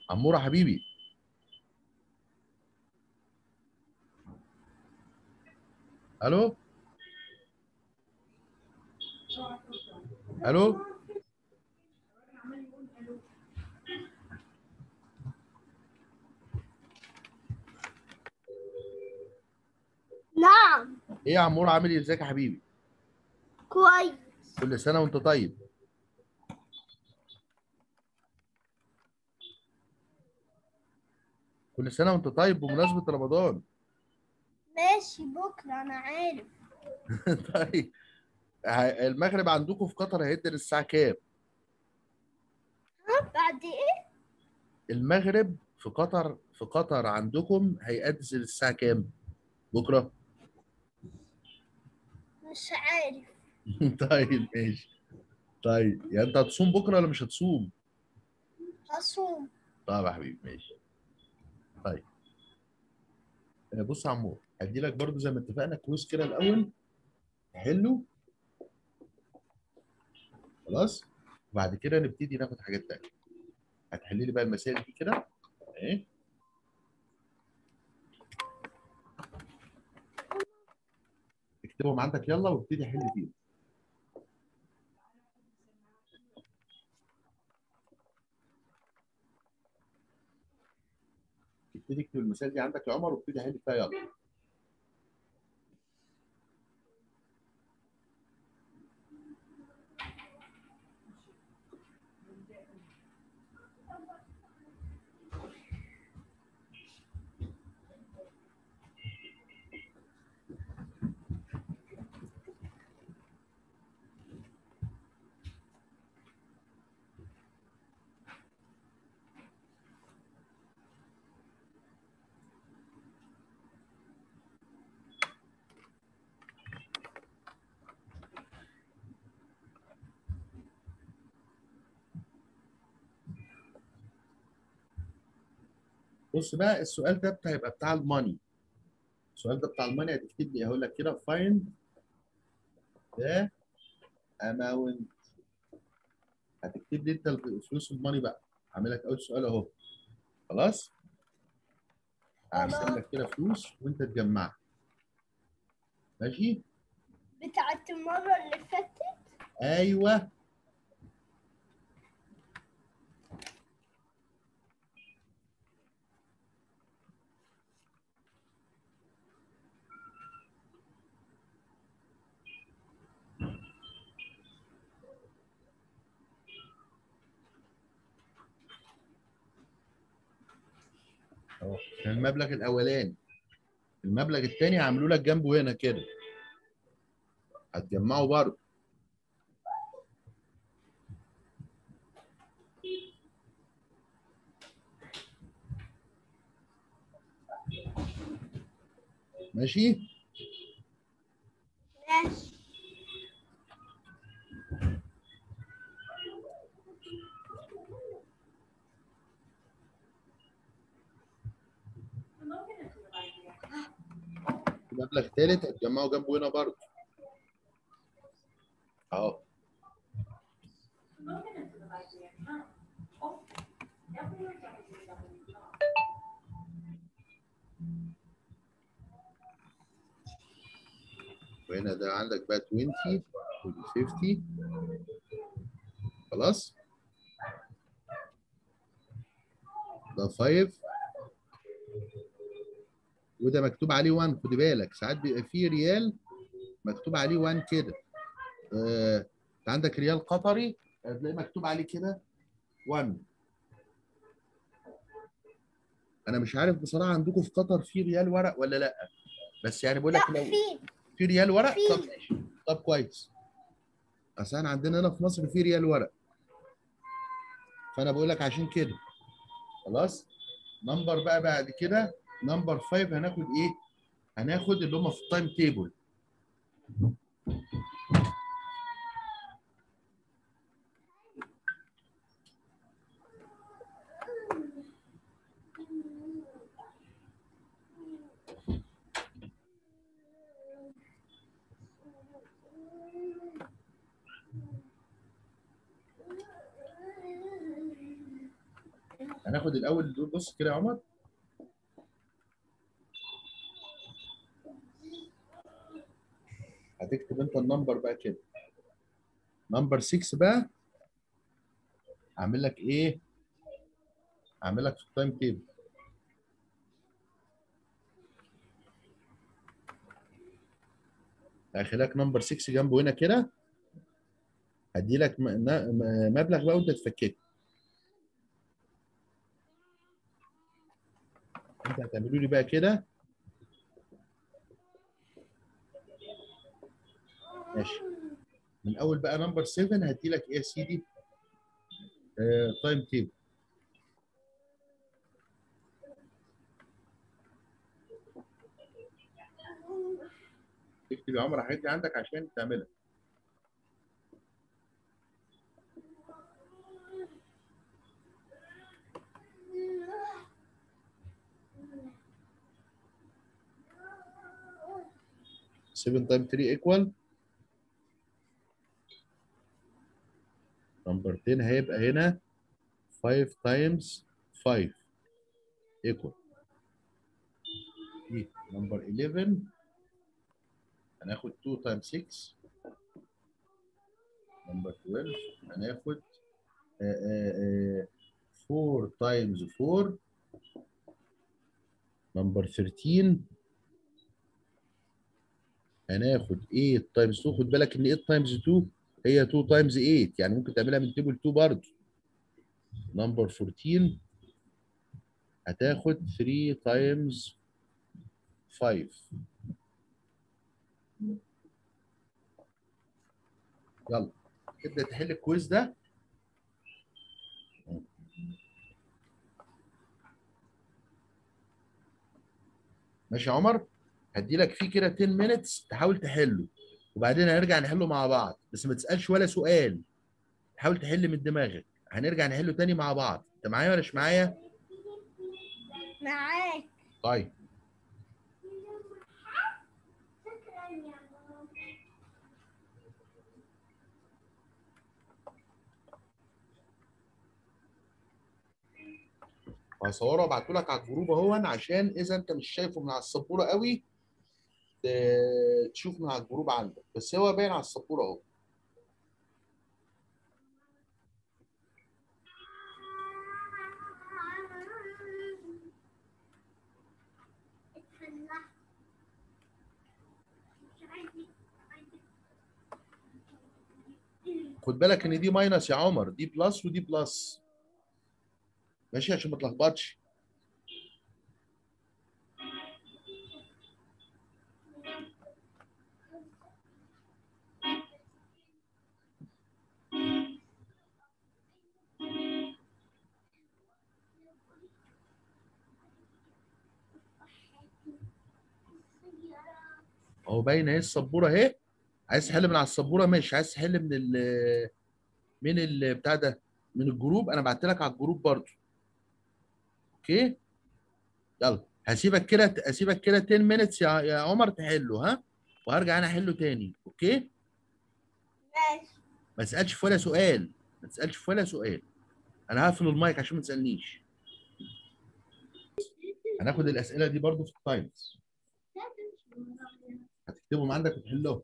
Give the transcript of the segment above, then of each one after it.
عمورة حبيبي الو الو نعم ايه يا عمورة عامل ايه ازيك يا حبيبي كويس كل سنة وانت طيب كل سنة وانت طيب بمناسبة رمضان ماشي بكرة أنا عارف طيب ه- المغرب عندكم في قطر هيدن الساعة كام؟ ها بعد إيه؟ المغرب في قطر في قطر عندكم هيأذن الساعة كام؟ بكرة؟ مش عارف طيب ماشي طيب يعني انت هتصوم بكرة ولا مش هتصوم؟ هصوم طيب يا حبيبي ماشي طيب آه، بص يا عمور هدي لك برضو زي ما اتفقنا كويس كده الأول تحله خلاص وبعد كده نبتدي ناخد حاجات تانية هتحلي لي بقى المسائل دي كده اهي اكتبهم عندك يلا وابتدي حل فيهم ابتدي اكتب المسائل دي عندك يا عمر وابتدي حل فيها يلا بص بقى السؤال ده بتاع يبقى بتاع الماني السؤال ده بتاع الماني هتكتب لي هقول لك كده find the amount هتكتب لي انت الفلوس الماني بقى هعمل لك اول سؤال اهو خلاص هرسم لك كده فلوس وانت تجمعها ماشي بتاعت المرة اللي فاتت ايوه اهو كان المبلغ الاولاني المبلغ الثاني عملوا لك جنبه هنا كده هتجمعه برضه ماشي ماشي مبلغ ثالث هتجمعه جنبه هنا برضه اهو وهنا ده عندك بقى 20 ودي 50 خلاص ده 5 وده مكتوب عليه 1 خد بالك ساعات بيبقى فيه ريال مكتوب عليه 1 كده آه، انت عندك ريال قطري هتلاقي مكتوب عليه كده 1 انا مش عارف بصراحه عندكم في قطر في ريال ورق ولا لا بس يعني بقول لك لا لو في في ريال ورق في. طب ماشي طب كويس اصل احنا عندنا هنا في مصر في ريال ورق فانا بقول لك عشان كده خلاص نمبر بقى بعد كده نمبر 5 هناخد ايه هناخد اللي هم في التايم تيبل هناخد الاول دول بص كده يا عمر هتكتب انت النمبر بقى كده نمبر 6 بقى هعمل لك ايه هعمل لك في التايم تيبل هخليك نمبر 6 جنبه هنا كده هدي لك م- م- مبلغ بقى وانت تفككه انت هتعملوا لي بقى كده ماشي من اول بقى نمبر 7 هدي لك ايه يا سيدي تايم تيبل اكتب يا عمر الحاجات دي عندك عشان تعملها سيفن تايم 3 ايكوال نمبر 10 هيبقى هنا 5 تايمز 5 ايكوال نمبر 11 هناخد 2 تايمز 6 نمبر 12 هناخد آه، آه، آه، 4 تايمز 4 نمبر 13 هناخد 8 تايمز 2 خد بالك ان 8 تايمز 2 هي 2 تايمز 8 يعني ممكن تعملها من تيبل 2 برضه نمبر 14 هتاخد 3 تايمز 5 يلا تبدا تحل الكويز ده ماشي يا عمر هدي لك فيه كده 10 مينتس تحاول تحله وبعدين هنرجع نحله مع بعض بس ما تسالش ولا سؤال حاول تحل من دماغك هنرجع نحله تاني مع بعض انت معايا ولا مش معايا معاك طيب وهصوره وابعته لك على الجروب اهو عشان اذا انت مش شايفه من على السبوره قوي ت- تشوف من على الجروب عندك بس هو باين على السبوره اهو خد بالك ان دي ماينس يا عمر دي بلس ودي بلس ماشي عشان ما تلخبطش اهو باين اهي السبوره اهي عايز تحل من على السبوره ماشي عايز تحل من ال من ال بتاع ده من الجروب انا بعت لك على الجروب برضو اوكي يلا هسيبك كده هسيبك كده 10 مينتس يا يا عمر تحله ها وهرجع انا احله تاني اوكي ماشي ما تسالش في ولا سؤال ما تسالش في ولا سؤال انا هقفل المايك عشان ما تسالنيش هناخد الاسئله دي برضو في التايمز هتكتبهم عندك وتحلهم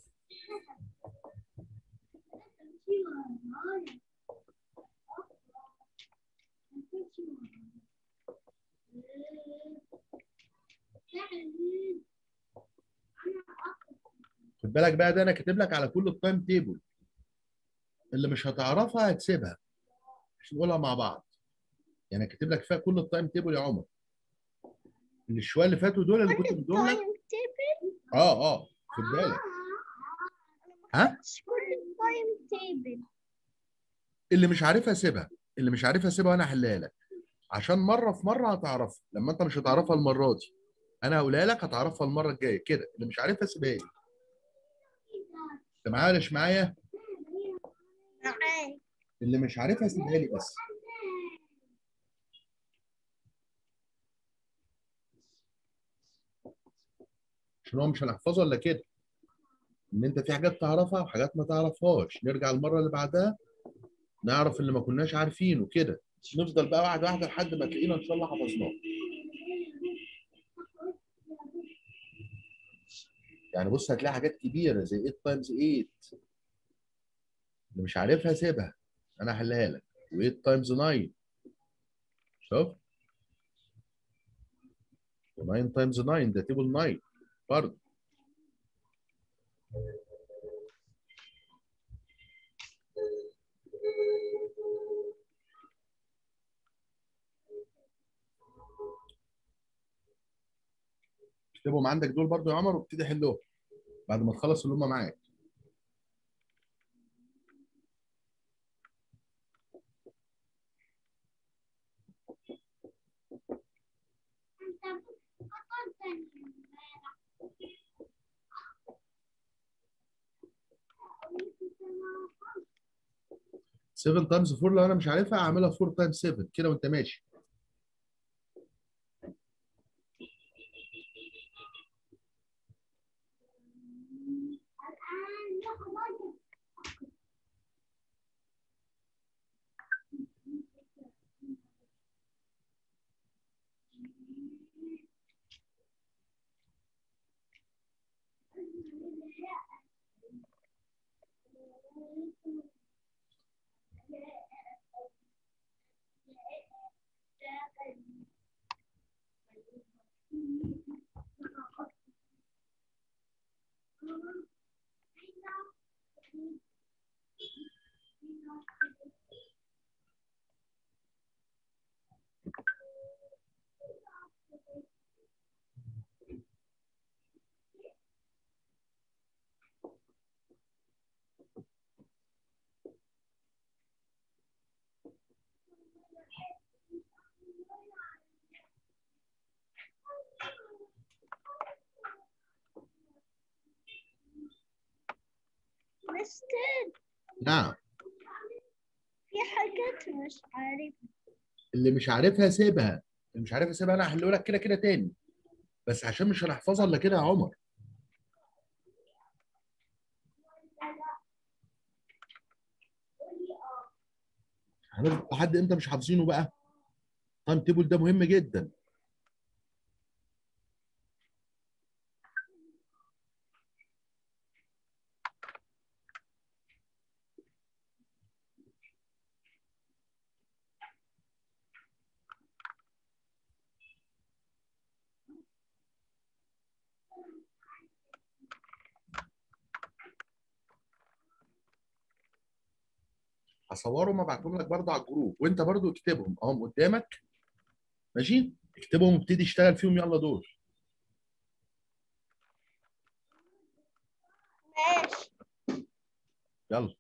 خد بالك بقى ده انا كاتب لك على كل التايم تيبل اللي مش هتعرفها هتسيبها مش نقولها مع بعض يعني كاتب لك فيها كل التايم تيبل يا عمر اللي الشويه اللي فاتوا دول اللي كنت مديهم لك تايم تيبل اه اه خد بالك ها مش كل التايم تيبل اللي مش عارفها سيبها اللي مش عارفها سيبها وانا احلها لك عشان مره في مره هتعرفها لما انت مش هتعرفها المره دي انا هقولها لك هتعرفها المره الجايه كده اللي مش عارفها سيبها لي انت معايا ولا مش معايا معاك اللي مش عارفها سيبها لي بس عشان هو مش هنحفظه الا كده ان انت في حاجات تعرفها وحاجات ما تعرفهاش نرجع المره اللي بعدها نعرف اللي ما كناش عارفينه كده نفضل بقى واحده واحده لحد ما تلاقينا ان شاء الله حفظناه يعني بص هتلاقي حاجات كبيره زي 8 تايمز 8 اللي مش عارفها سيبها انا هحلها لك و8 تايمز 9 شوف و9 تايمز 9 ده تيبل 9 برضه اكتبهم عندك دول برضو يا عمر وابتدي حلهم بعد ما تخلص اللي هم معاك سبعة تايمز 4 لو انا مش عارفها اعملها 4 تايمز 7 كده وانت ماشي مستر نعم في حاجات مش عارف اللي مش عارفها سيبها اللي مش عارفها سيبها انا هحله لك كده كده تاني بس عشان مش هنحفظها الا كده يا عمر هنفضل لحد امتى مش حافظينه بقى تايم تيبل ده مهم جدا هصورهم وابعتهم لك برضه على الجروب وانت برضه اكتبهم اهم قدامك ماشي اكتبهم وابتدي اشتغل فيهم يلا دول ماشي يلا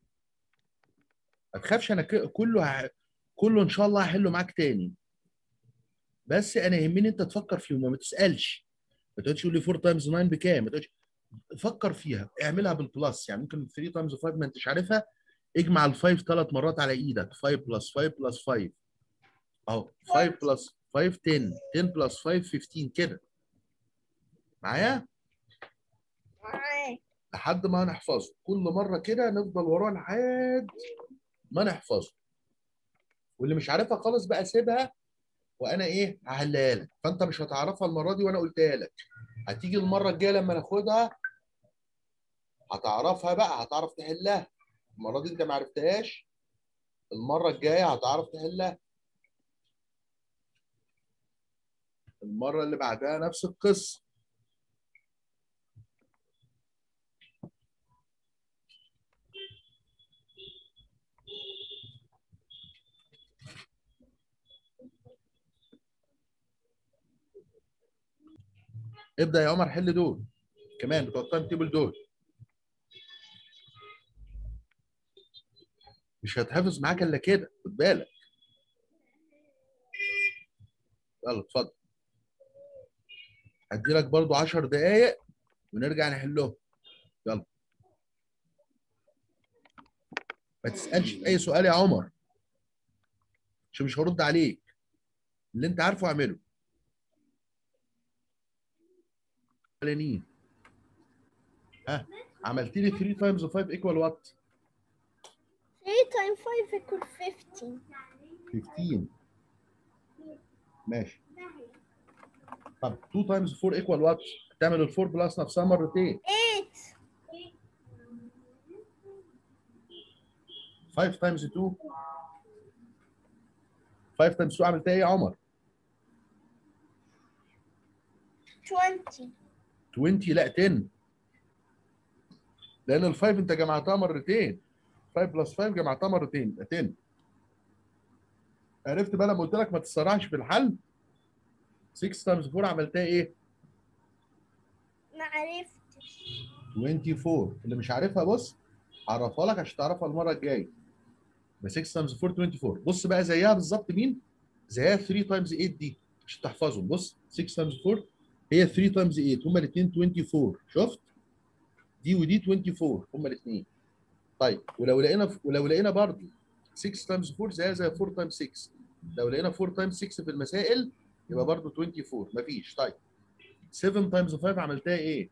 ما تخافش انا ك- كله ه... كله ان شاء الله هحله معاك تاني بس انا يهمني انت تفكر فيهم وما تسالش ما تقعدش تقول لي 4 تايمز 9 بكام ما تقعدش فكر فيها اعملها بالبلس يعني ممكن 3 تايمز 5 ما انتش عارفها اجمع الفايف ثلاث مرات على ايدك 5 بلس 5 بلس 5 اهو 5 بلس 5 10 10 بلس 5 15 كده معايا معاك لحد ما نحفظه كل مره كده نفضل وراه لحد ما نحفظه واللي مش عارفها خالص بقى سيبها وانا ايه هحلها لك فانت مش هتعرفها المره دي وانا قلتها لك هتيجي المره الجايه لما ناخدها هتعرفها بقى هتعرف تحلها المره دي انت ما عرفتهاش المره الجايه هتعرف تحلها المره اللي بعدها نفس القصه ابدا يا عمر حل دول كمان بتوع التايم تيبل دول مش هتحفظ معاك الا كده خد بالك يلا اتفضل هدي لك برضو 10 دقايق ونرجع نحلهم يلا ما تسالش في اي سؤال يا عمر عشان مش هرد عليك اللي انت عارفه اعمله الاولانيين ها عملت لي 3 تايمز 5 ايكوال وات 3 times 5 equal 15 15 ماشي طب 2 تايمز 4 ايكوال وات؟ تعمل ال 4 بلس نفسها مرتين 8 5 تايمز 2 5 تايمز 2 عملتها ايه يا عمر؟ 20 20 لا 10 لان ال 5 انت جمعتها مرتين 5 بلس 5 جمعتها مرتين يبقى 10 عرفت بقى لما قلت لك ما تتسرعش في الحل 6 تايمز 4 عملتها ايه؟ ما عرفتش 24 اللي مش عارفها بص هعرفها لك عشان تعرفها المره الجايه يبقى 6 تايمز 4 24 بص بقى زيها بالظبط مين؟ زيها 3 تايمز 8 دي عشان تحفظهم بص 6 تايمز 4 هي 3 تايمز 8 هما الاثنين 24 شفت؟ دي ودي 24 هما الاثنين طيب ولو لقينا ولو لقينا برضه 6 تايمز 4 زيها زي 4 تايمز 6 لو لقينا 4 تايمز 6 في المسائل يبقى برضه 24 مفيش طيب 7 تايمز 5 عملتها ايه؟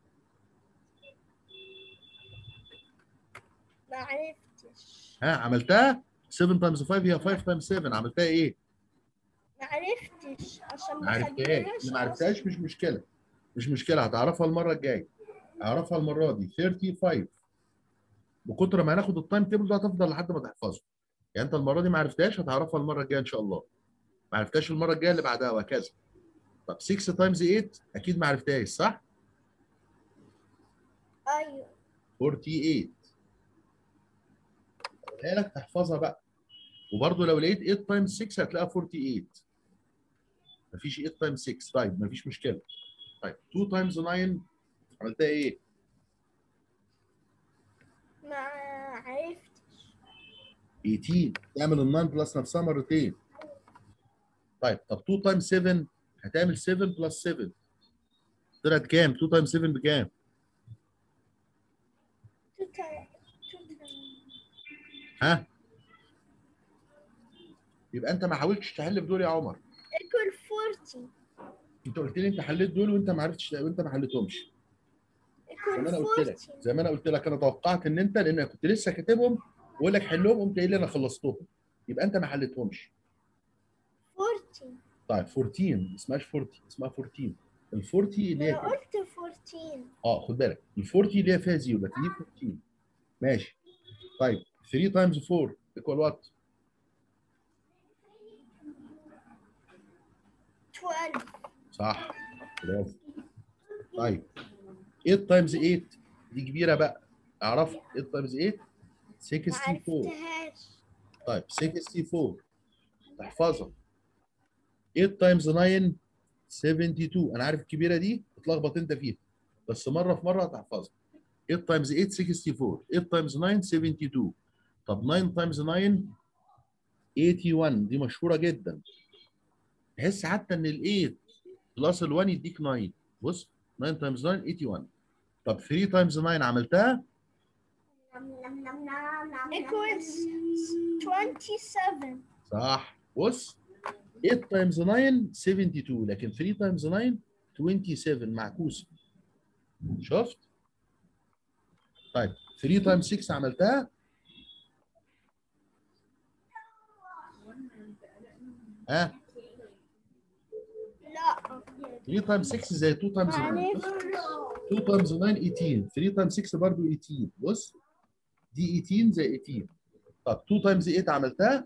ما عرفتش ها عملتها 7 تايمز 5 هي 5 تايمز 7 عملتها ايه؟ ما عرفتش عشان ما ما عرفتهاش خدناهاش اللي ما عرفتهاش مش مشكله مش مشكله هتعرفها المره الجايه اعرفها المره دي 35 بكتر ما هناخد التايم تيبل ده هتفضل لحد ما تحفظه يعني انت المره دي ما عرفتهاش هتعرفها المره الجايه ان شاء الله ما عرفتهاش المره الجايه اللي بعدها وهكذا طب 6 تايمز 8 اكيد ما عرفتهاش صح ايوه 48 قلت لك تحفظها بقى وبرده لو لقيت 8 تايمز 6 هتلاقيها 48 مفيش 8 تايمز 6 طيب مفيش مشكله طيب 2 تايمز 9 عملتها ايه؟ ما عرفتش 18 تعمل ال 9 بلس نفسها مرتين طيب طب 2 تايمز 7 هتعمل 7 بلس 7 طلعت كام؟ 2 تايمز 7 بكام؟ two ti- two times. ها؟ يبقى انت ما حاولتش تحل في دول يا عمر equal 40 انت قلت لي انت حليت دول وانت ما عرفتش وانت ما حليتهمش زي ما انا equal قلت لك 40 زي ما انا قلت لك انا توقعت ان انت لان كنت لسه كاتبهم بقول لك حلهم قمت قايل لي انا خلصتهم يبقى انت ما حليتهمش 40 طيب 14 ما اسمهاش 40 اسمها 14 ال 40 اللي هي انا قلت 14 اه خد بالك ال 40 اللي هي فيها زيرو لكن دي 14 ماشي طيب 3 تايمز 4 ايكوال وات 12 صح برافو طيب 8 تايمز 8 دي كبيره بقى اعرفها 8 تايمز 8 ما 64 عرفتهاش طيب 64 تحفظها 8 تايمز 9 72 انا عارف الكبيره دي اتلخبط انت فيها بس مره في مره هتحفظها 8 تايمز 8 64 8 تايمز 9 72 طب 9 تايمز 9 81 دي مشهوره جدا تحس حتى ان ال 8 بلس ال 1 يديك 9 بص 9 تايمز 9 81 طب 3 تايمز 9 عملتها equals 27 صح بص 8 تايمز 9 72 لكن 3 تايمز 9 27 معكوسه شفت؟ طيب 3 تايمز 6 عملتها ها لا 3 تايمز 6 زي 2 تايمز ما 9 عرفتش 2 تايمز 9 18 3 تايمز 6 برضه 18 بص دي 18 زي 18 طب 2 تايمز 8 عملتها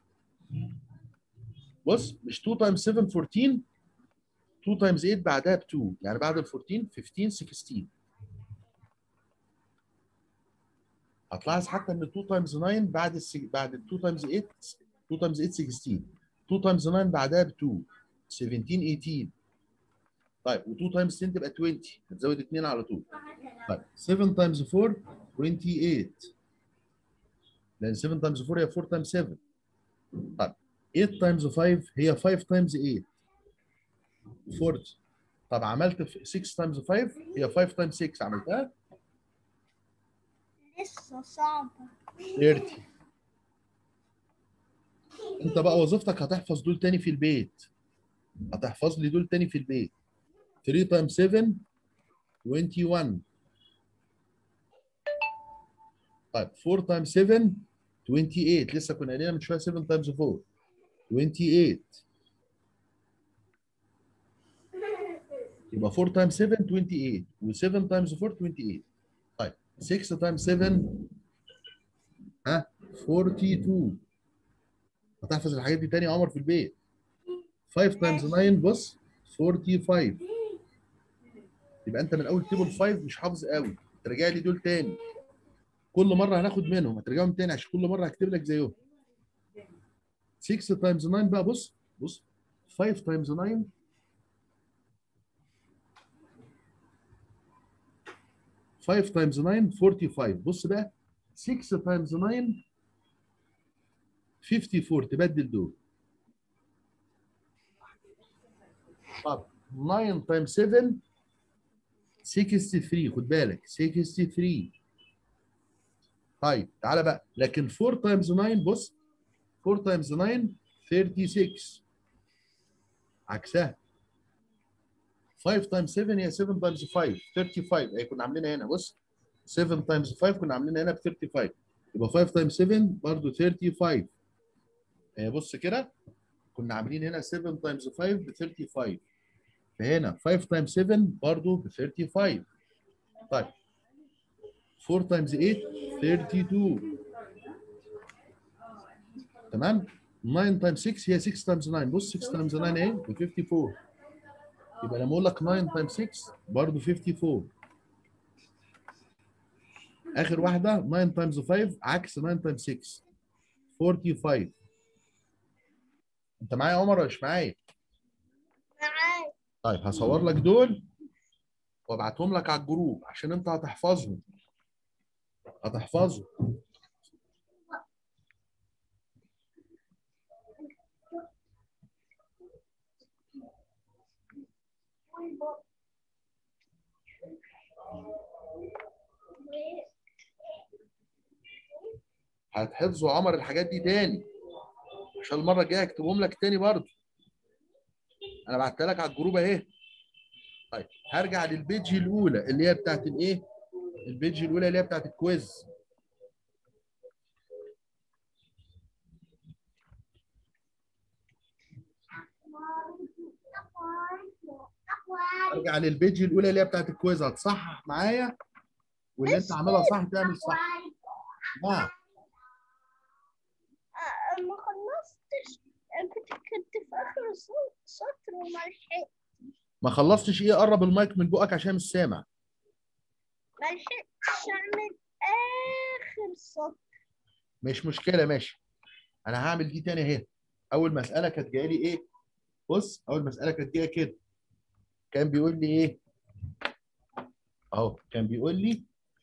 بص مش 2 تايمز 7 14 2 تايمز 8 بعدها ب 2 يعني بعد ال 14 15 16 هتلاحظ حتى ان 2 تايمز 9 بعد الس... بعد ال 2 تايمز 8 2 تايمز 8 16 2 تايمز 9 بعدها ب 2 17 18 طيب و2 تايمز 10 تبقى 20 هتزود 2 على طول طيب 7 تايمز 4 28 لان 7 تايمز 4 هي 4 تايمز 7 طيب 8 تايمز 5 هي 5 تايمز 8 40 طب عملت في 6 تايمز 5 هي 5 تايمز 6 عملتها لسه صعبة 30 انت بقى وظيفتك هتحفظ دول تاني في البيت هتحفظ لي دول تاني في البيت 3 تايمز 7 21 طيب 4 تايمز 7 28 لسه كنا قايلين من شويه 7 تايمز 4 28 يبقى 4 تايمز 7 28 و7 تايمز 4 28 طيب 6 تايمز 7 ها 42 هتحفظ الحاجات دي تاني يا عمر في البيت 5 تايمز 9 بص 45 يبقى انت من اول تيبل 5 مش حافظ قوي ترجع لي دول تاني كل مره هناخد منهم هترجعهم تاني عشان كل مره هكتب لك زيهم 6 تايمز 9 بقى بص بص 5 تايمز 9 5 تايمز 9 45 بص بقى 6 تايمز 9 54 تبدل دول طب 9 تايمز 7 63 خد بالك 63 طيب تعالى بقى لكن 4 تايمز 9 بص 4 تايمز 9 36 عكسها 5 تايمز 7 هي 7 تايمز 5 35 اهي كنا عاملينها هنا بص 7 تايمز 5 كنا عاملينها هنا ب 35 يبقى 5 تايمز 7 برضه 35 اهي بص كده كنا عاملين هنا 7 تايمز 5 ب 35 فهنا 5 تايمز 7 برضه ب 35 طيب 4 تايمز 8 32 تمام 9 تايمز 6 هي 6 تايمز 9 بص 6 تايمز 9 ايه ب 54 يبقى لما اقول لك 9 تايمز 6 برضه 54 اخر واحده 9 تايمز 5 عكس 9 تايمز 6 45 انت معايا يا عمر ولا مش معايا؟ معاك طيب هصور لك دول وابعتهم لك على الجروب عشان انت هتحفظهم هتحفظهم هتحفظوا عمر الحاجات دي تاني عشان المره الجايه اكتبهم لك تاني برضه انا بعتها لك على الجروب اهي طيب هرجع للبيج الاولى اللي هي بتاعت الايه البيج الاولى اللي هي بتاعت الكويز ارجع للبيج الاولى اللي هي بتاعت الكويز هتصحح معايا واللي انت عاملها صح تعمل صح نعم آه، ما خلصتش آه، كنت كنت في اخر الص- سطر وما لحقت ما خلصتش ايه قرب المايك من بقك عشان مش سامع ما لحقتش اعمل اخر سطر مش مشكله ماشي انا هعمل دي تاني اهي اول مساله كانت جايه لي ايه بص اول مساله كانت جايه كده كان بيقول لي ايه اهو كان بيقول لي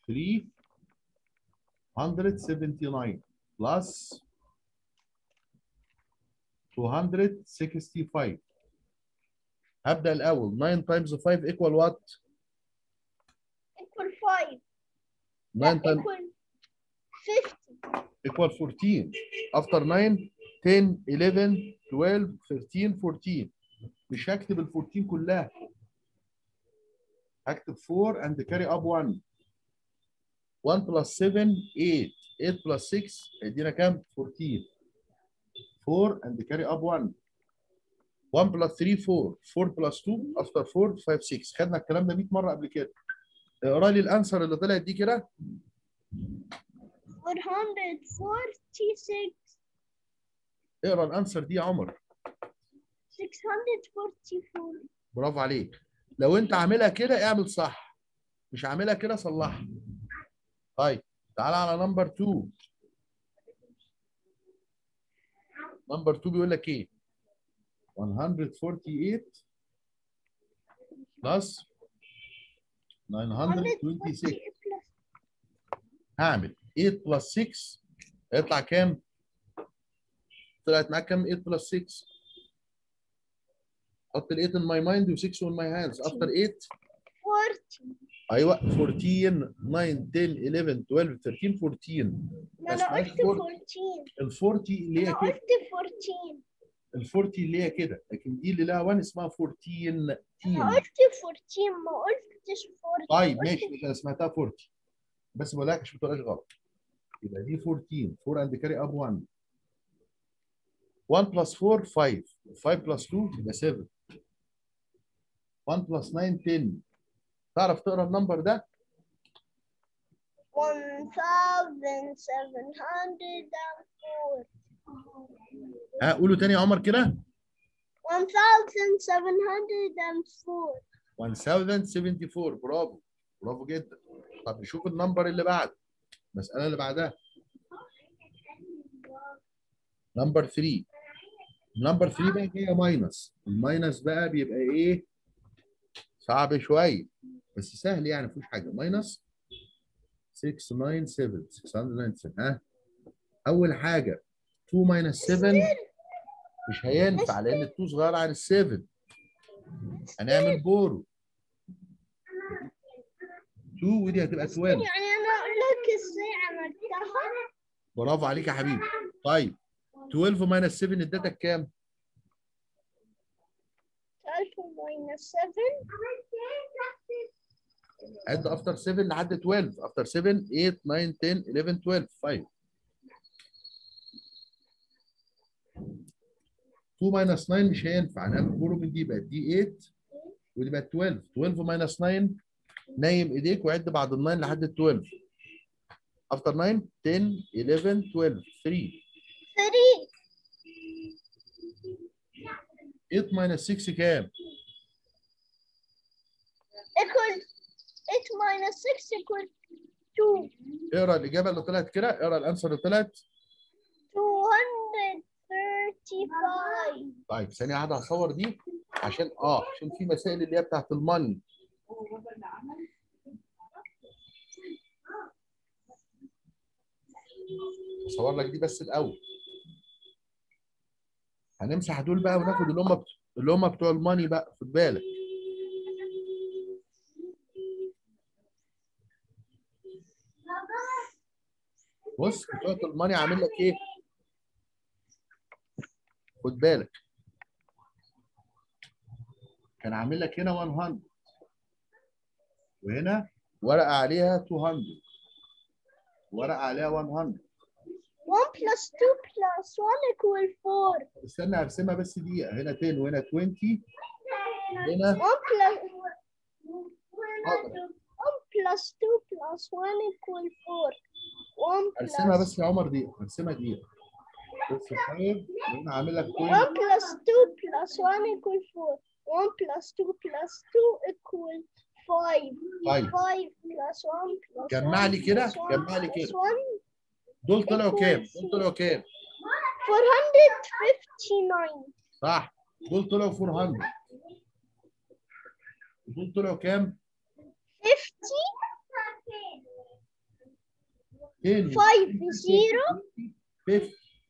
379 بلس 265 هبدا الاول 9 تايمز 5 ايكوال وات equal 5 9 تايمز equal 50 equal 14 after 9 10 11 12 13 14 مش هكتب ال 14 كلها هكتب 4 and carry up 1 1 plus 7 8 8 plus 6 هيدينا كام 14 4 and carry up 1 1 plus 3 4 4 plus 2 after 4 5 6 خدنا الكلام ده 100 مره قبل كده اقرا لي الانسر اللي طلعت دي كده 446 اقرا الانسر دي يا عمر 644 برافو عليك لو انت عاملها كده اعمل صح مش عاملها كده صلحها طيب تعالى على نمبر 2 نمبر 2 بيقول لك ايه 148 بلس 926 هعمل 8 بلس 6 هيطلع كام؟ طلعت معاك كام 8 بلس 6 حط ال 8 in my mind و 6 in my hands after 8 40 ايوه 14 9 10 11 12 13 14 ما بس انا معلش قلت 40. 14 ال 40 اللي هي انا كده قلت 14 ال 40 اللي هي كده لكن دي اللي لها 1 اسمها 14 انا تين قلت 14 ما قلتش 40 طيب قلت ماشي ماشي انا سمعتها 40 بس بقول لك عشان ما تقولهاش غلط يبقى دي 14 4 اند كاري اب 1 1 بلس 4 5 5 بلس 2 يبقى 7 1 بلس 9 10 تعرف تقرا النمبر ده 1704 ها قولوا تاني يا عمر كده 1704 1074 برافو برافو جدا طب نشوف النمبر اللي بعده المسألة اللي بعدها نمبر 3 نمبر 3 بقى جايه ماينس الماينس بقى بيبقى ايه صعب شويه بس سهل يعني مفيش حاجه ماينس 697 697 ها اول حاجه 2 ماينس 7 مش هينفع لان ال 2 صغيره عن ال 7 هنعمل بورو 2 ودي هتبقى 12 يعني انا اقول لك ازاي عملتها برافو عليك يا حبيبي طيب 12 ماينس 7 ادتك كام؟ 12 minus 7 عد افتر 7 لحد 12 افتر 7 8 9 10 11 12 5 2 ماينس 9 مش هينفع هنعمل بورو من دي بقت دي 8 ودي بقت 12 12 ماينس 9 نايم ايديك وعد بعد ال 9 لحد ال 12 افتر 9 10 11 12 3 3 8 ماينس 6 كام؟ equal 8 minus 6 equal 2 اقرا الاجابه اللي طلعت كده اقرا الانسر اللي طلعت 235 طيب ثانيه واحده هصور دي عشان اه عشان في مسائل اللي هي بتاعت الماني اصور لك دي بس الاول هنمسح دول بقى وناخد اللي هم بت- اللي هم بتوع الماني بقى خد بالك بص بتوع الماني عامل لك ايه خد بالك كان عامل لك هنا 100 وهنا ورقه عليها 200 ورقه عليها 100 1 plus 2 plus 1 equal 4 استنى هرسمها بس دقيقه هنا 10 وهنا 20 هنا 1 plus حاضر 1 plus 2 plus 1 equal 4 1 ارسمها plus بس يا عمر دقيقه ارسمها دقيقه بص طيب وهنا عامل لك 1 بوينت plus 2 plus 1 equal 4 1 plus 2 plus 2 equal 5 طيب 5 plus 1 plus جمع 1 لي كده، plus 1 جمع لي plus كده. 1 دول طلعوا كام؟ دول طلعوا كام؟ 459 صح دول طلعوا 400 دول طلعوا كام؟ 50 10 5 0 50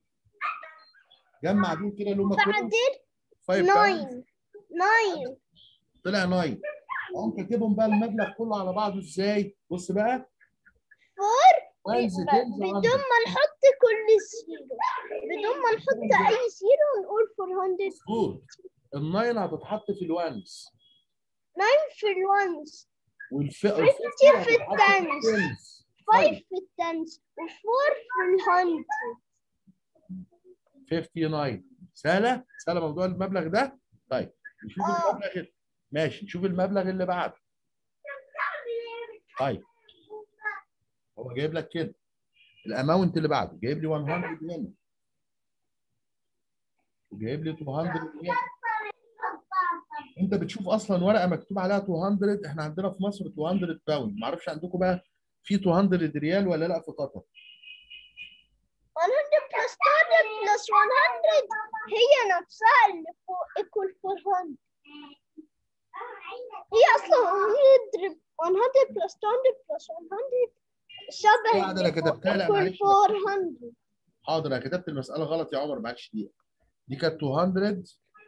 جمع دول كده اللي هم كلهم بعدين 5 9 9 طلع 9 اقوم كاتبهم بقى المبلغ كله على بعضه ازاي؟ بص بقى 4 وانز ب- تنز بدون ما نحط كل زيرو بدون ما نحط اي زيرو نقول 400 مظبوط الناين هتتحط في الوانز 9 في الونز والف 50 في التنس 5 في التنس و4 في الهندرد 59 سهله سهله موضوع المبلغ ده طيب نشوف آه. المبلغ اللي- ماشي نشوف المبلغ اللي بعده طيب هو جايب لك كده الاماونت اللي بعده جايب لي 100 هنا وجايب لي 200 هنا انت بتشوف اصلا ورقه مكتوب عليها 200 احنا عندنا في مصر 200 باوند ما اعرفش عندكم بقى في 200 ريال ولا لا في قطر 100 plus 200 plus 100 هي نفسها اللي فوق equal 400 هي اصلا 100 100 plus 200 plus 100 شبه لا، ده أنا اللي فوق كتبتها، لا، equal معلش. 400 حاضر انا كتبت المساله غلط يا عمر معكش دقيقه دي كانت 200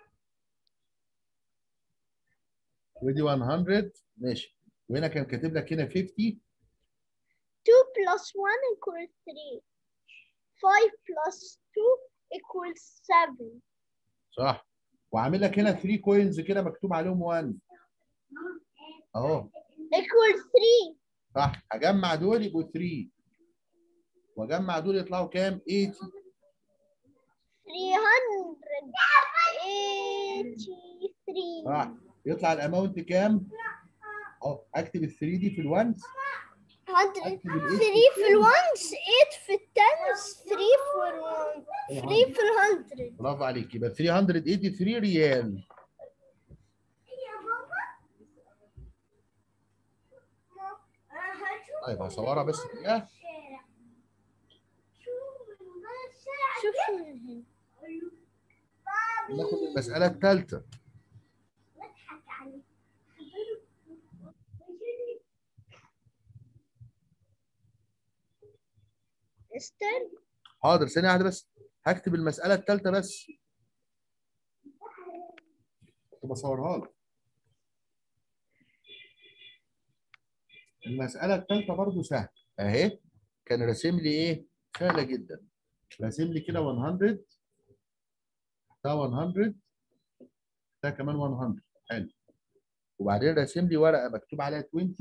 ودي 100 ماشي وهنا كان كاتب لك هنا 50 2 plus 1 equals 3 5 plus 2 equals 7 صح وعامل لك هنا 3 كوينز كده مكتوب عليهم 1 اهو equals 3 صح هجمع دول يبقوا 3 واجمع دول يطلعوا كام 80 383 صح يطلع الاماونت كام؟ اهو اكتب ال 3 دي في الونس 100 اكتب 3 ال في الونس 8 في التنس 3 في الون 3 في الهندرد برافو عليك يبقى 383 ريال طيب هصورها بس دقيقة شوف من هنا ناخد المسألة الثالثة استنى حاضر ثانية واحدة بس هكتب المسألة الثالثة بس كنت بصورها لك المسألة الثالثة برضو سهلة أهي كان راسم لي إيه؟ سهلة جدا راسم لي كده 100 ده 100 ده كمان 100 حلو وبعدين راسم لي ورقة مكتوب عليها 20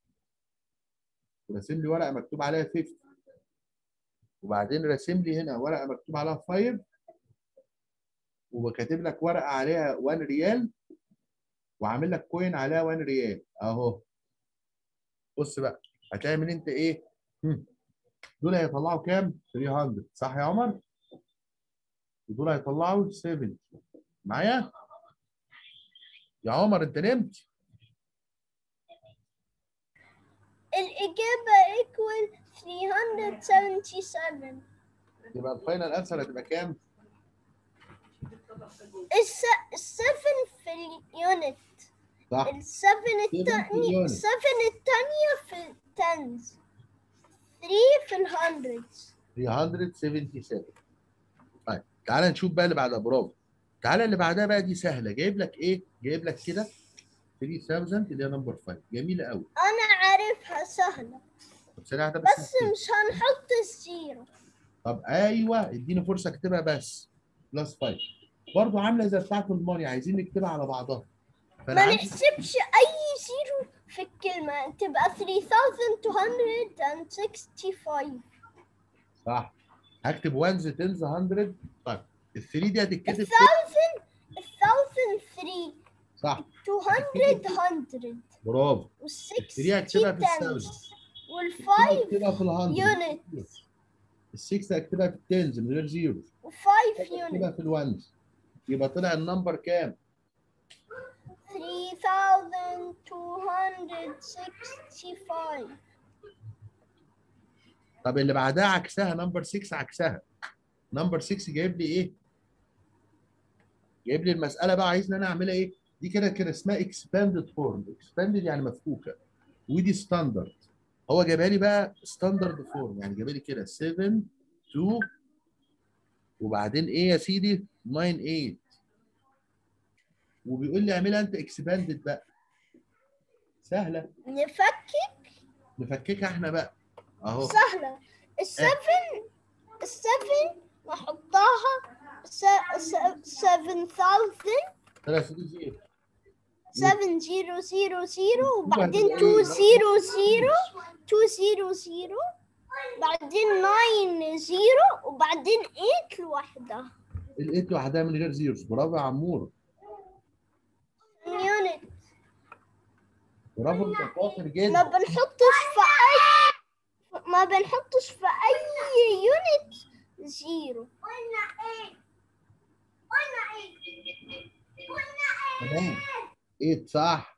وراسم لي ورقة مكتوب عليها 50 وبعدين راسم لي هنا ورقه مكتوب عليها 5 وكاتب لك ورقه عليها 1 ريال وعامل لك كوين عليها 1 ريال اهو بص بقى هتعمل انت ايه؟ هم. دول هيطلعوا كام؟ 300 صح يا عمر؟ ودول هيطلعوا 70 معايا؟ يا عمر انت نمت؟ الإجابة equal 377 يبقى الفاينل انسر هتبقى كام؟ الس... السفن في اليونت صح السفن الثانية اليونت. السفن الثانية في التنز 3 في الهندردز 377 طيب تعالى نشوف بقى اللي بعدها برافو تعالى اللي بعدها بقى دي سهله جايب لك ايه جايب لك كده 3000 اللي هي نمبر 5 جميله قوي أنا عارفها سهلة طب ثانيه واحده بس بس نكتبها. مش هنحط الزيرو طب ايوه اديني فرصه اكتبها بس بلس 5 برضه عامله زي بتاعه الماني عايزين نكتبها على بعضها فانا ما عندي نحسبش أي زيرو في الكلمة تبقى 3265 صح هكتب وانز تنز 100 طيب ال 3 دي هتتكتب كده. 1003 صح 200 100 برافو وال ال 3 هكتبها في 60 الثاوزند والفايف هكتبها في ال 100 يونت ال 6 هكتبها في التنز من غير زيرو وفايف هكتبها يونت في الوانز يبقى طلع النمبر كام؟ 3265 طب اللي بعدها عكسها نمبر 6 عكسها نمبر 6 جايب لي ايه؟ جايب لي المساله بقى عايزني انا اعملها ايه؟ دي كده كده اسمها اكسباندد فورم اكسباندد يعني مفكوكه ودي ستاندرد هو جايبها لي بقى ستاندرد فورم يعني جايبها لي كده 7 2 وبعدين ايه يا سيدي 9 8 وبيقول لي اعملها انت اكسباندد بقى سهله نفكك نفككها احنا بقى اهو سهلة السفن السفن نحطها س- س- 7000 ثلاث زيرو 7000 وبعدين 200 200 بعدين 90 وبعدين 8 لوحدها الايت لوحدها من غير زيروز برافو يا عمور يونت برافو انت شاطر ما جدا بنحطش في اي ما بنحطش في اي يونت زيرو تمام ايت صح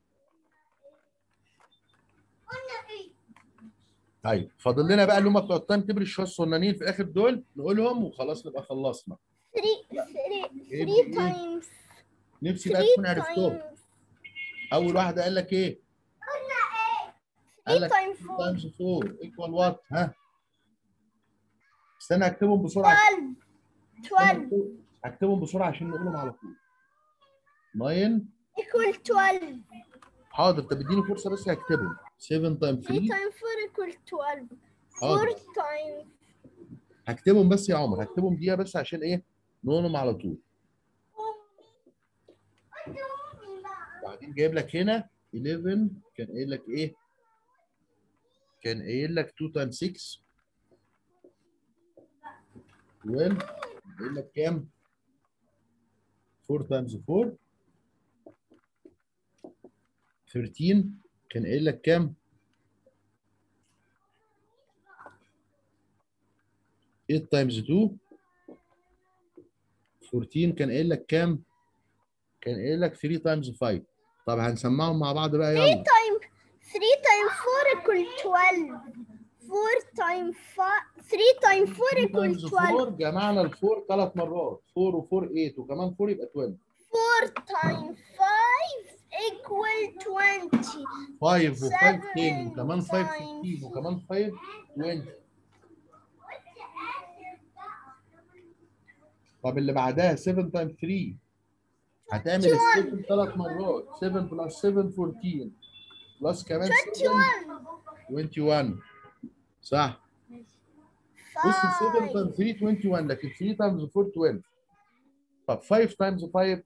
طيب فاضل لنا بقى اللي هم بتوع التايم تيبل شويه الصغنانين في الاخر دول نقولهم وخلاص نبقى خلصنا 3 إيه 3 بإيه؟ تايمز نفسي بقى 3 تكون عرفتهم تايمز اول واحده قال لك ايه؟ قال 3 لك تايمز 4 تايمز 4 ايكوال وات ها استنى اكتبهم بسرعه 12 12 هكتبهم بسرعه عشان نقولهم على طول 9 equal 12 حاضر طب اديني فرصه بس هكتبهم 7 تايم 3 3 times 4 equal 12 حاضر. 4 times هكتبهم بس يا عمر هكتبهم دقيقه بس عشان ايه نقولهم على طول بعدين جايب لك هنا 11 كان قايل لك ايه كان قايل لك 2 تايم 6 12 يقول لك كام 4 تايمز 4 13 كان قايل لك كام 8 تايمز 2 14 كان قايل لك كام كان قايل لك 3 تايمز 5 طب هنسمعهم مع بعض بقى 3 يلا times 3 times 4 equal 12 4 times 5 3 times 4 3 equal تايمز 12 4 جمعنا الفور ثلاث مرات 4 و4 8 وكمان 4 يبقى 12 4 times 5 equal 20 5 و5 10 Seven وكمان 5 times 15 وكمان 5 20 طب اللي بعدها 7 تايمز 3 هتعمل ال 7 ثلاث مرات 7 بلس 7 14 بلس كمان 7 21 21 صح بص 7 5 تايمز 3 21 لكن 3 تايمز 4 12 طب 5 تايمز 5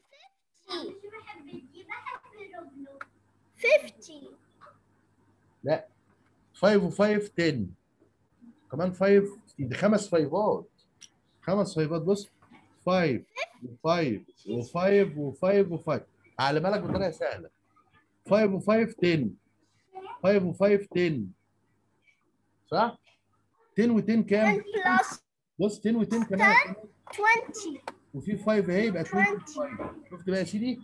50 لا 5 و5 10 كمان 5 دي خمس فايفات خمس فايفات بص 5 و5 و5 و5 و5 اعلمها لك بطريقه سهله 5 و5 10 5 و5 10 صح 10 و10 كام 10 plus بص 10 و10 كمان 20 وفي 5 اهي يبقى 20 20 شفت بقى يا سيدي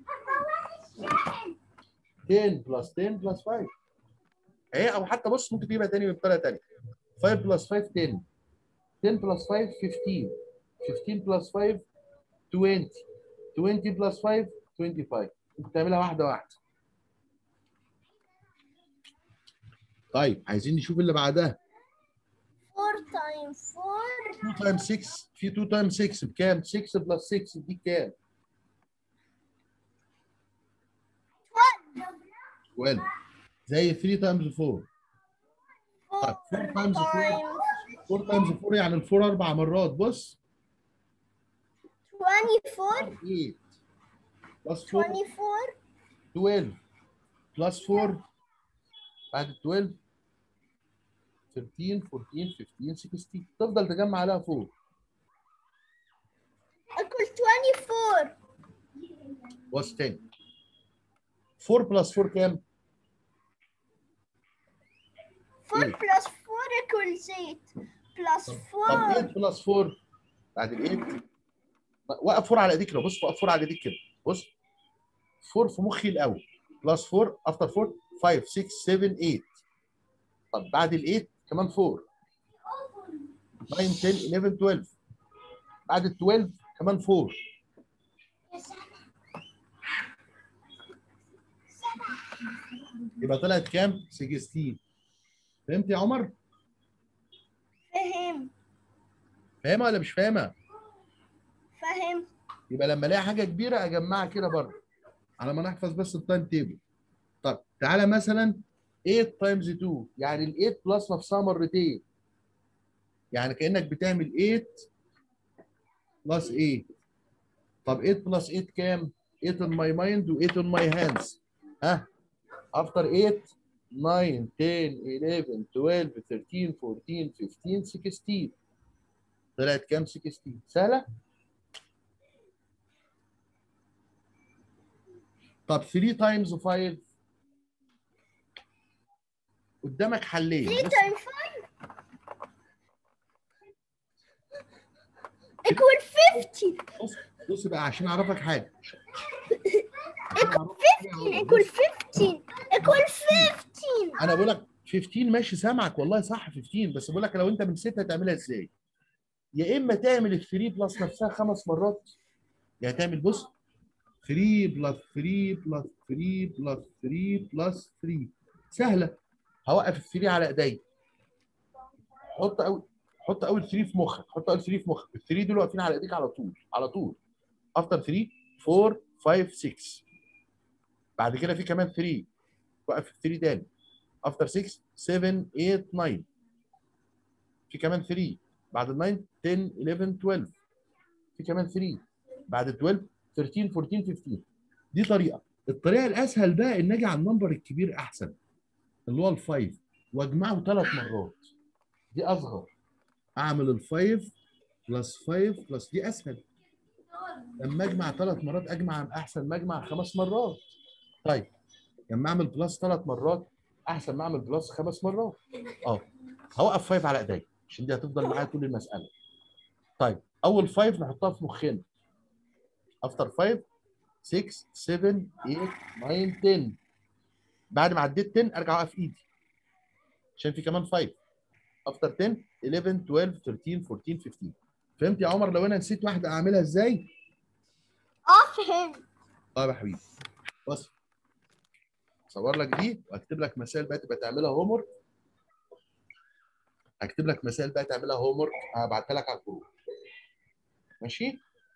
10 بلس 10 بلس 5 اهي او حتى بص ممكن تجيبها تاني بطريقه تانيه 5 بلس 5 10 10 بلس 5 15 15 بلس 5 20 20 بلس 5 25 ممكن تعملها واحده واحده طيب عايزين نشوف اللي بعدها 4 times 4 2 تايم 6 في 2 تايم 6 بكام 6 بلس 6 دي كام 12 زي 3 تايمز 4 طيب 4 تايمز 4 4 تايمز 4 يعني الفور اربع مرات بص 24 8 بلس 4 24 12 بلس 4 بعد ال 12 13 14 15 16 تفضل تجمع عليها فوق equal 24 بص تاني 4 بلس 4 كام؟ 4 إيه؟ plus 4 equals 8 plus طب 8 4 بلس 4 بعد ال 8 وقف 4 على ايديك كده بص وقف 4 على ايديك كده بص 4 في مخي الاول بلس 4 افتر 4 5 6 7 8 طب بعد ال 8 كمان 4 9 10 11 12 بعد ال 12 كمان 4 يبقى طلعت كام؟ 16 فهمت يا عمر؟ فهم فاهمها ولا مش فاهمها؟ فهم يبقى لما الاقي حاجه كبيره اجمعها كده بره على ما نحفظ بس التايم تيبل طب تعالى مثلا 8 تايمز 2 يعني ال 8 بلس نفسها مرتين يعني كانك بتعمل 8 بلس 8 طب 8 بلس 8 كام 8 on my mind و 8 on my hands ها after 8 9 10 11 12 13 14 15 16 طلعت كام 16 سهله طب 3 تايمز 5 قدامك حلين 3 بص times 5 equal 50 بص بص بقى عشان اعرفك حاجه equal 15 equal 15 equal 15 انا بقول لك 15 ماشي سامعك والله صح 15 بس بقول لك لو انت من 6 هتعملها ازاي؟ يا اما تعمل ال 3 بلس نفسها خمس مرات يا تعمل بص 3 بلس 3 بلس 3 بلس 3 بلس 3 سهله هوقف ال 3 على ايديا حط اول حط اول 3 في مخك حط اول 3 في مخك ال 3 دول واقفين على ايديك على طول على طول افتر 3 4 5 6 بعد كده في كمان 3 وقف ال 3 تاني افتر 6 7 8 9 في كمان 3 بعد ال 9 10 11 12 في كمان 3 بعد ال 12 13 14 15 دي طريقه الطريقه الاسهل بقى ان اجي على النمبر الكبير احسن اللي هو الفايف واجمعه ثلاث مرات دي اصغر اعمل الفايف بلس 5 بلس دي اسهل لما اجمع ثلاث مرات اجمع احسن ما اجمع خمس مرات طيب لما اعمل بلس ثلاث مرات احسن ما اعمل بلس خمس مرات اه هوقف 5 على ايديا عشان دي هتفضل معايا طول المساله طيب اول 5 نحطها في مخنا افتر 5 6 7 8 9 10 بعد ما عديت 10 ارجع اوقف ايدي عشان في كمان 5 افتر 10 11 12 13 14 15 فهمت يا عمر لو انا نسيت واحده اعملها ازاي؟ اه فهمت طيب يا حبيبي بص اصور لك دي واكتب لك مسائل بقى تبقى تعملها هوم ورك هكتب لك مسائل بقى تعملها هوم ورك هبعتها لك على الجروب ماشي؟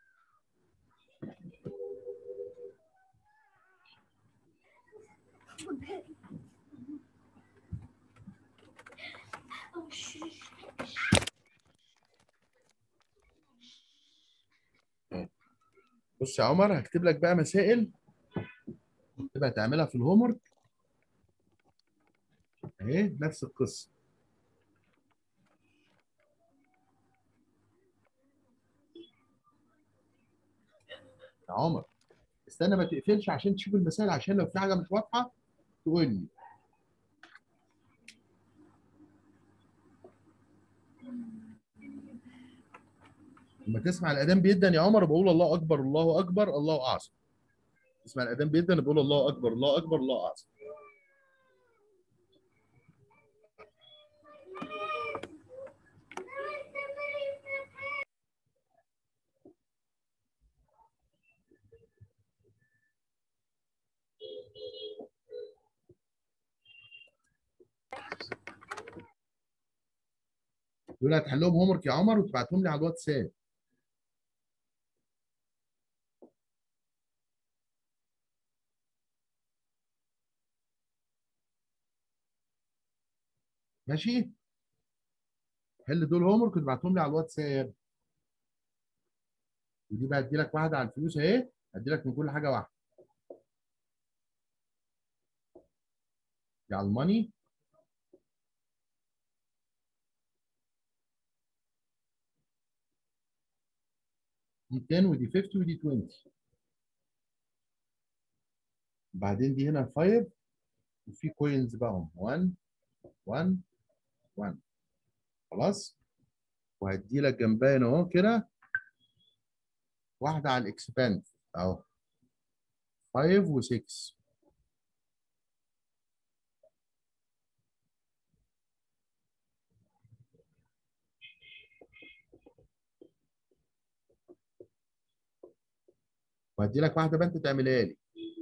بص يا عمر هكتب لك بقى مسائل تبقى تعملها في الهوم ورك اهي نفس القصه يا عمر استنى ما تقفلش عشان تشوف المسائل عشان لو في حاجه مش واضحه تقول لي لما تسمع الاذان بيدن يا عمر بقول الله اكبر الله اكبر الله اعظم تسمع الاذان بيدن بقول الله اكبر الله اكبر الله اعظم دول هتحلهم هوم ورك يا عمر وتبعتهم لي على الواتساب ماشي حل دول هوم ورك وتبعتهم لي على الواتساب ودي بقى ادي لك واحده على الفلوس اهي ادي لك من كل حاجه واحده دي على الماني دي 10 ودي 50 ودي 20 بعدين دي هنا 5 وفي كوينز بقى هم 1 1 1 خلاص وهدي لك جنبها هنا اهو كده واحده على الاكسباند اهو 5 و6 وهدي لك واحده بقى انت تعملها لي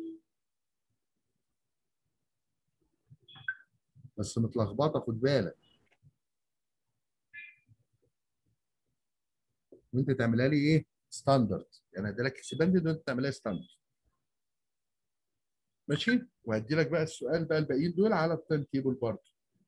بس متلخبطه خد بالك وانت تعملها لي ايه ستاندرد يعني هدي لك اكسباندد وانت تعملها ستاندرد ماشي وهدي لك بقى السؤال بقى الباقيين دول على التايم تيبل برضه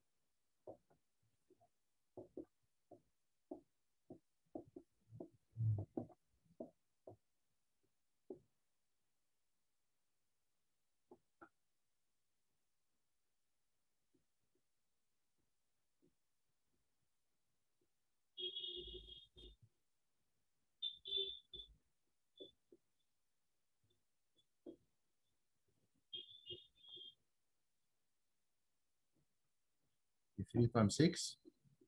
three times six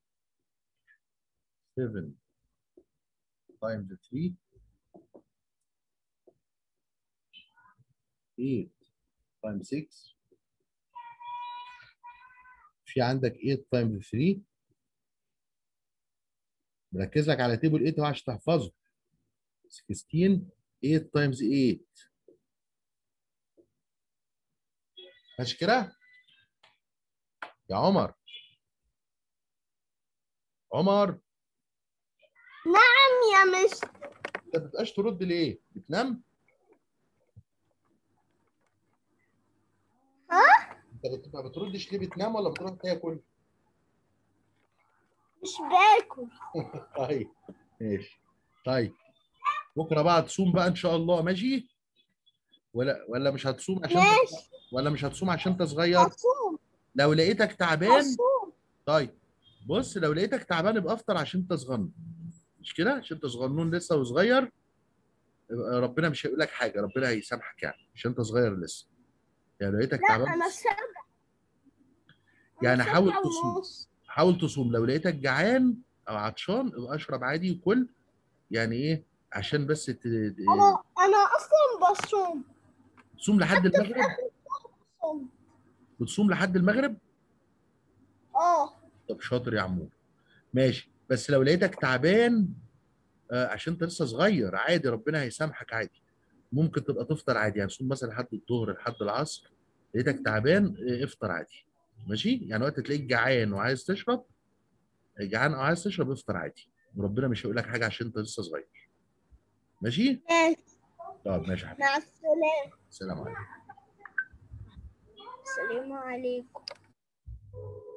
seven times three eight times six في عندك 8 times 3 مركز لك على تيبل 8 اهو عشان تحفظه 16 8 times 8 ماشي كده يا عمر عمر نعم يا مس انت ما بتبقاش ترد ليه؟ بتنام؟ ها؟ انت بتبقى ما بتردش ليه بتنام ولا بتروح تاكل؟ مش باكل طيب ماشي طيب بكره بقى تصوم بقى ان شاء الله ماشي؟ ولا ولا مش هتصوم عشان ماشي ولا مش هتصوم عشان انت صغير؟ هصوم لو لقيتك تعبان هصوم طيب بص لو لقيتك تعبان يبقى افطر عشان انت صغنن مش كده عشان انت صغنون لسه وصغير يبقى ربنا مش هيقول لك حاجه ربنا هيسامحك يعني عشان انت صغير لسه يعني لو لقيتك لا تعبان انا سبعة أنا يعني حاول سبعة تصوم. ونص. حاول تصوم لو لقيتك جعان او عطشان ابقى اشرب عادي وكل يعني ايه عشان بس ت- ت- انا انا اصلا بصوم تصوم لحد المغرب بصوم. بتصوم لحد المغرب اه طب شاطر يا عمور ماشي بس لو لقيتك تعبان آه عشان انت لسه صغير عادي ربنا هيسامحك عادي ممكن تبقى تفطر عادي يعني صوم مثلا لحد الظهر لحد العصر لقيتك تعبان آه، افطر عادي ماشي يعني وقت تلاقيك جعان وعايز تشرب جعان او عايز تشرب افطر عادي وربنا مش هيقول لك حاجه عشان انت لسه صغير ماشي ماشي طب ماشي يا حبيبي مع السلامة السلام عليكم السلام عليكم